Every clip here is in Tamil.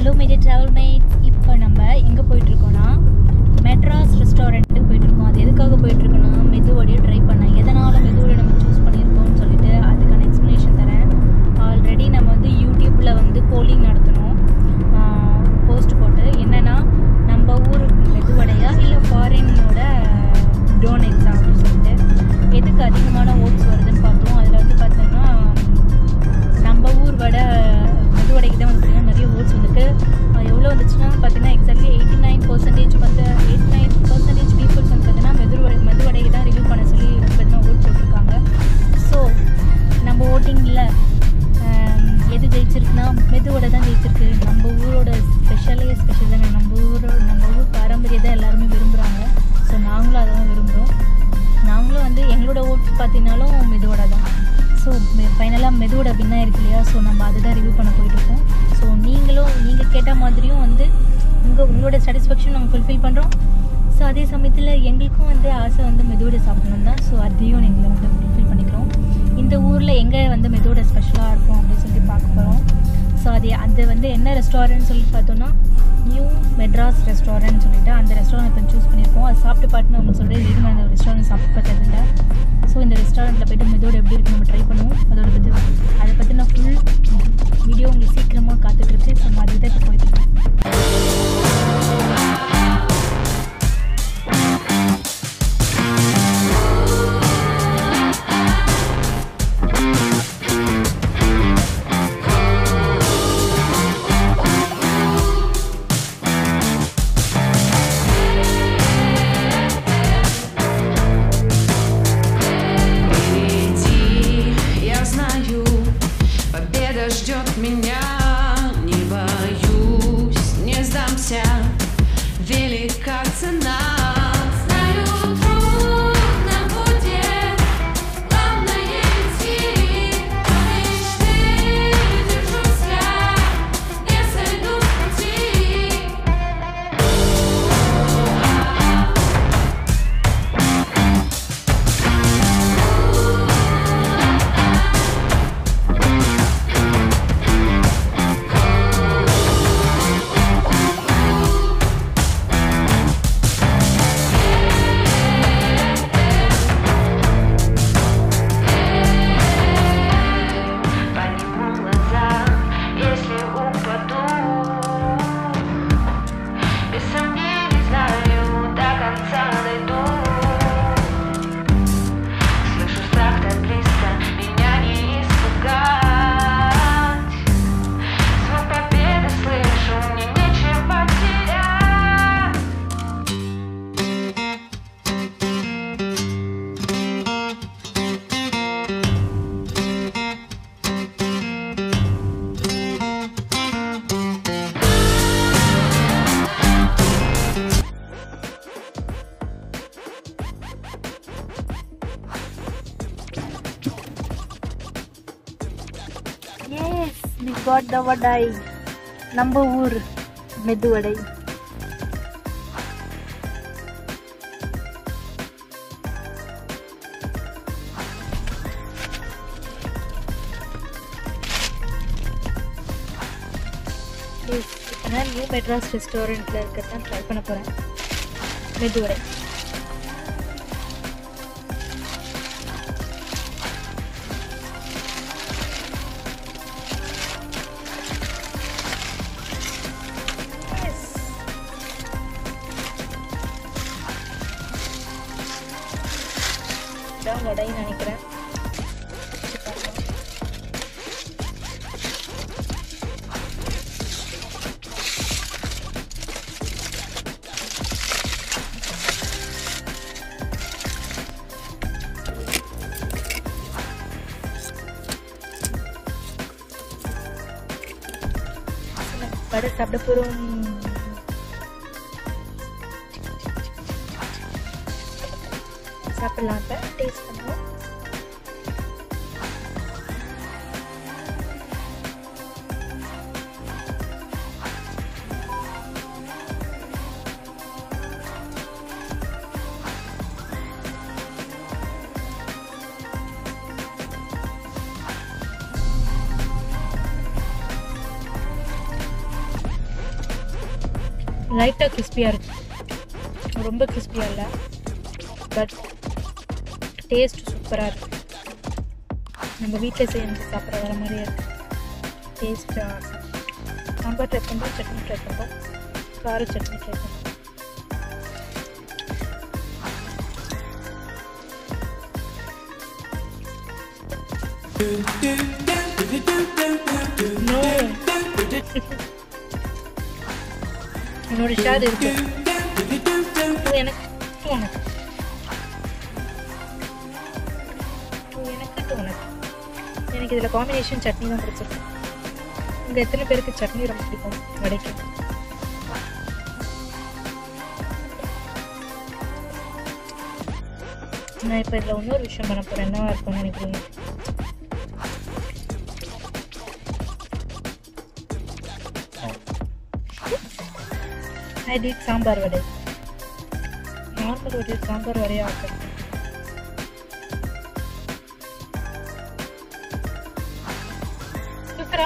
ஹலோ மீடியா ட்ராவல் மேட்ஸ் இப்போ நம்ம எங்கே போயிட்டுருக்கோன்னா மெட்ராஸ் ரெஸ்டாரண்ட்டுக்கு போயிட்டுருக்கோம் அது எதுக்காக போயிட்டுருக்கோன்னா மெதுவடையை ட்ரை பண்ண எதனால் மெதுவடை நம்ம சூஸ் பண்ணியிருக்கோம்னு சொல்லிட்டு அதுக்கான எக்ஸ்ப்ளனேஷன் தரேன் ஆல்ரெடி நம்ம வந்து யூடியூப்பில் வந்து போலிங் நடத்தணும் போஸ்ட் போட்டு என்னென்னா நம்ம ஊர் மெதுவடையா இல்லை ஃபாரினோட டோனட்ஸா அப்படின்னு சொல்லிட்டு எதுக்கு அதிகமான ஓட்ஸ் வருதுன்னு பார்த்தோம் அதில் வந்து பார்த்தோன்னா நம்ம ஊர் வடை மெதுவடைக்கு தான் வந்து பார்த்தீங்கன்னா நிறைய ஓட்ஸ் வந்துட்டு அது எவ்வளோ வந்துச்சுன்னா பார்த்தீங்கன்னா எக்ஸாக்ட்லி எயிட்டி நைன் பர்சன்டேஜ் வந்து எயிட்டி நைன் பர்சன்டேஜ் பீப்புள்ஸ் வந்து பார்த்தீங்கன்னா மெதுவடை மெதுவடைக்கு தான் ரிவ்யூ பண்ண சொல்லி வந்து பார்த்தீங்கன்னா ஓட் போட்டிருக்காங்க ஸோ நம்ம ஓட்டிங்கில் எது ஜெயிச்சிருக்குன்னா மெதுவடை தான் ஜெயிச்சிருக்கு நம்ம ஊரோட ஸ்பெஷலே ஸ்பெஷல் தானே நம்ம ஊரோட நம்ம ஊர் பாரம்பரியம் தான் எல்லாருமே விரும்புகிறாங்க ஸோ நாங்களும் அதை தான் விரும்புகிறோம் நாங்களும் வந்து எங்களோட ஓட்ஸ் பார்த்தீங்கனாலும் மெதுவடை தான் ஸோ ஃபைனலாக மெதுவோட வின் ஆயிருக்கு இல்லையா ஸோ நம்ம அதை தான் ரிவ்யூ பண்ண போயிட்டுருக்கோம் ஸோ நீங்களும் நீங்கள் கேட்ட மாதிரியும் வந்து உங்கள் உங்களோட சாட்டிஸ்ஃபேக்ஷன் நாங்கள் ஃபுல்ஃபில் பண்ணுறோம் ஸோ அதே சமயத்தில் எங்களுக்கும் வந்து ஆசை வந்து மெதுவோட சாப்பிடணும் தான் ஸோ அதையும் நீங்கள் வந்து ஃபுல்ஃபில் பண்ணிக்கிறோம் இந்த ஊரில் எங்கே வந்து மெதுவோட ஸ்பெஷலாக இருக்கும் அப்படின்னு சொல்லி பார்க்க போகிறோம் ஸோ அது அது வந்து என்ன ரெஸ்டாரண்ட் சொல்லி பார்த்தோன்னா நியூ மெட்ராஸ் ரெஸ்டாரண்ட் சொல்லிட்டு அந்த ரெஸ்டாரண்ட் இப்போ சூஸ் பண்ணியிருக்கோம் அது சாப்பிட்டு பார்த்து நம்ம சொல்லிட்டு இது அந்த ரெஸ்டாரண்ட் சாப்பிட்டு பார்த்ததில்ல ஸோ இந்த ரெஸ்டாரண்ட்டில் போய்ட்டு மெதோட எப்படி இருக்கு நம்ம ட்ரை பண்ணுவோம் அதோட பற்றி அதை பற்றி நான் ஃபுல் வீடியோ உங்களுக்கு சீக்கிரமாக காத்துட்ருக்கு ஸோ நான் அதுதான் இப்போ போயிட்டுருக்கேன் Впереди, я знаю, победа ждет меня. Не боюсь, не сдамся, велика цена. Знаю, трудно будет, главное идти. Мечты держусь я, не сойду с пути. Подниму глаза, если упаду Без сомнений знаю, до конца дойду Слышу страх так близко, меня не испугать Звук победы слышу, мне нечего терять எஸ் வி காட் த வடை நம்ம ஊர் மெதுவடை எஸ் இப்போ நான் நியூ மெட்ராஸ் ரெஸ்டாரண்ட்டில் இருக்கிறது தான் ட்ரை பண்ண போகிறேன் மெதுவடை எஸ் இதான் வடைன்னு நினைக்கிறேன் வச்சு பார்க்கலாம். வடை சாப்பிட போகிறோம் சாப்பிடலாம் இப்போ டேஸ்ட் பண்ணுவோம் லைட்டாக கிறிஸ்பியாக இருக்கு ரொம்ப கிறிஸ்பியாக இல்லை பட் டேஸ்ட் சூப்பராக இருக்கு நம்ம வீட்டில் செஞ்சு சாப்பிட்ற வர மாதிரியே இருக்கு டேஸ்ட் சாம்பார் ட்ரை பண்ணுறோம் சட்னி ட்ரை பண்ணுறோம் கார சட்னி ட்ரை பண்ணுறோம் No. என்னோட ஷேர் இருக்கு இது எனக்கு இது உனக்கு இது எனக்கு இது உனக்கு எனக்கு இதில் காம்பினேஷன் சட்னி தான் பிடிச்சிருக்கு உங்கள் எத்தனை பேருக்கு சட்னி ரொம்ப பிடிக்கும் வடைக்கு நான் இப்போ இதில் இன்னொரு விஷயம் பண்ண போகிறேன் என்னவா இருக்கும்னு நினைக்கிறீங்க I did sambar vada normal vada sambar வடையா ஆக்குறது சூப்பரா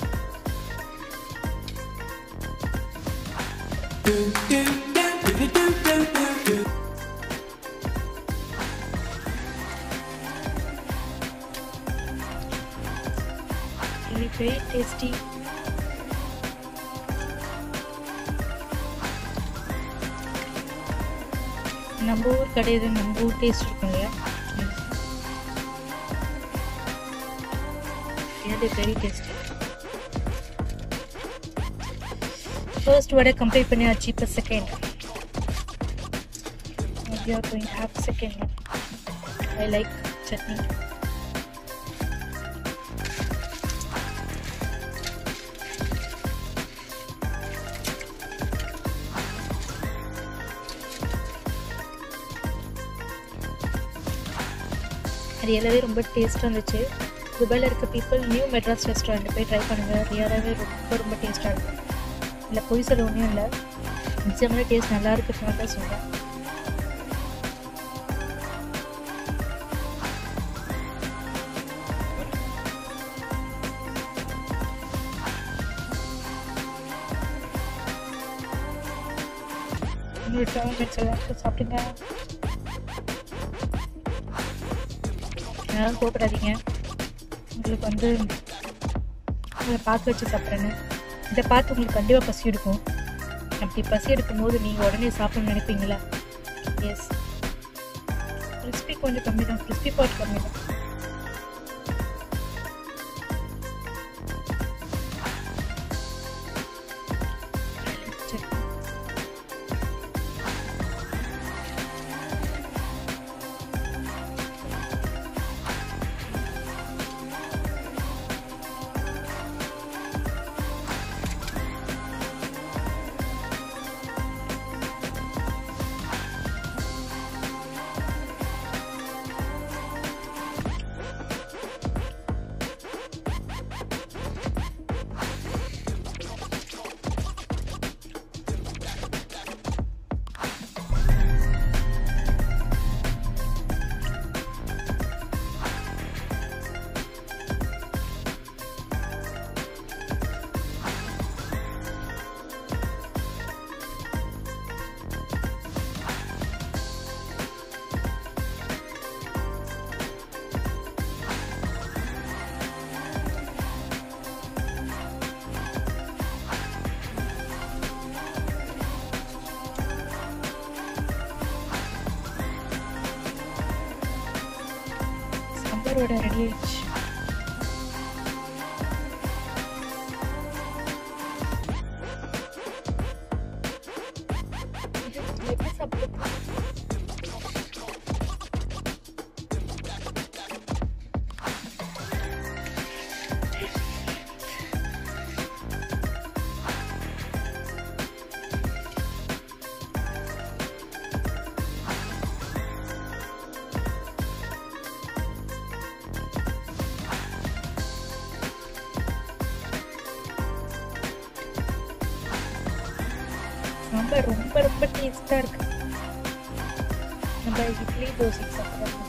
Really very tasty. நம்ம ஊர் கடையில் நம்ம ஊர் டேஸ்ட் இருக்கும் இல்லையா really very tasty first vada complete பண்ணியாச்சு இப்போ second we are going to have second one I like chutney அது எல்லாமே ரொம்ப டேஸ்ட்டாக இருந்துச்சு துபாயில் இருக்க பீப்புள் நியூ மெட்ராஸ் ரெஸ்டாரண்ட் போய் ட்ரை பண்ணுங்கள் ரியலாகவே ரொம்ப ரொம்ப டேஸ்ட்டாக இருக்கும் இல்லை பொய் சொல்ல ஒன்றும் இல்லை நிச்சயமான டேஸ்ட் நல்லா இருக்குதுன்னு தான் சொல்கிறேன் இன்னொரு செவன் மினிட்ஸ் எல்லாருக்கும் சாப்பிடுங்க யாரும் கோப்படாதீங்க உங்களுக்கு வந்து உங்களை பார்க்க வச்சு சாப்பிட்றேன்னு இதை பார்த்து உங்களுக்கு கண்டிப்பாக பசி எடுக்கும் அப்படி பசி எடுக்கும் போது நீங்கள் உடனே சாப்பிடணும்னு நினைப்பீங்களா எஸ் கிறிஸ்பி கொஞ்சம் கம்மி தான் கிறிஸ்பி பார்ட் கம்மி தான் சரி சாம்பாரோட ரெடி ஆயிடுச்சு எப்படி சாப்பிடுறது சாம்பார் ரொம்ப ரொம்ப டேஸ்டாக இருக்கு நம்ம இட்லி தோசை சாப்பிட்றோம்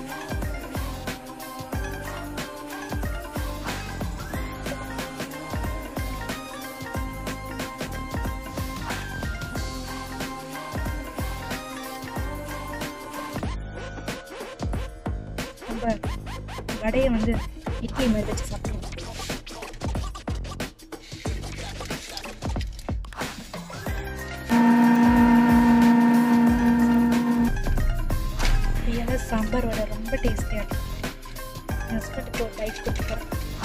நம்ம வடையை வந்து இட்லி மாதிரி வச்சு சாப்பிடுவோம் ரியலாக சாம்பார் வடை ரொம்ப டேஸ்டியாக இருக்கும் என் ஹஸ்பண்டுக்கு ஒரு லைட் கொடுத்துருக்கேன்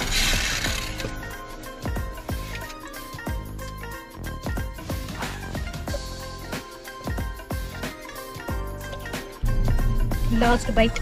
last bite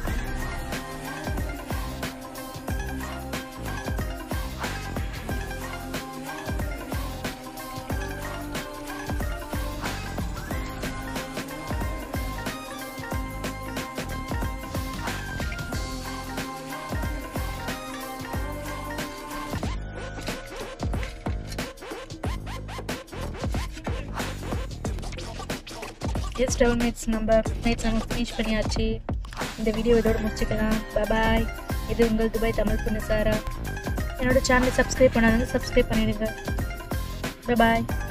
yes double mates நம்ம மேட்ஸ் நம்ம ஃபினிஷ் பண்ணியாச்சு இந்த வீடியோ இதோட முடிச்சுக்கலாம் பாய் இது உங்கள் துபாய் தமிழ் பொண்ணு சாரா என்னோட சேனலை சப்ஸ்கிரைப் பண்ணாதவங்க சப்ஸ்கிரைப் பண்ணிடுங்க பாய்